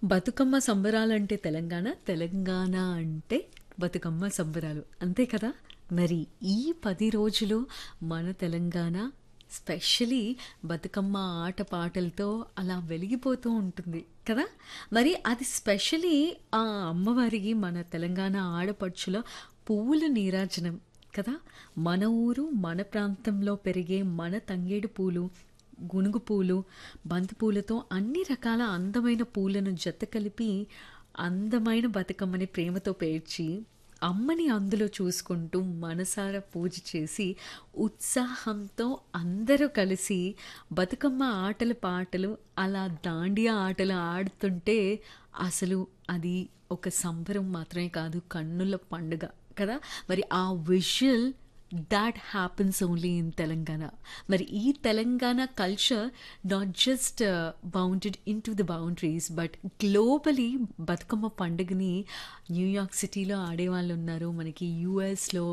బతుకమ్మ సంబరాలంటే తెలంగాణ తెలంగాణ అంటే బతుకమ్మ సంబరాలు అంతే కదా మరి ఈ పది రోజులు మన తెలంగాణ స్పెషలీ బతుకమ్మ ఆట పాటలతో అలా వెలిగిపోతూ ఉంటుంది కదా మరి అది స్పెషలీ ఆ అమ్మవారికి మన తెలంగాణ ఆడపడుచుల పువ్వుల నీరాజనం కదా మన ఊరు మన ప్రాంతంలో పెరిగే మన తంగేడు పూలు గునుగు పూలు బంతి పూలతో అన్ని రకాల అందమైన పూలను జత కలిపి అందమైన బతుకమ్మని ప్రేమతో పేర్చి అమ్మని అందులో చూసుకుంటూ మనసారా పూజ చేసి ఉత్సాహంతో అందరూ కలిసి బతుకమ్మ ఆటల పాటలు అలా దాండియా ఆటలు ఆడుతుంటే అసలు అది ఒక సంబరం మాత్రమే కాదు కన్నుల పండుగ కదా మరి ఆ visual that happens only in Telangana మరి ఈ Telangana culture not just bounded in to the boundaries but globally Bathukamma పండుగని న్యూయార్క్ సిటీలో ఆడేవాళ్ళు ఉన్నారు మనకి యూఎస్లో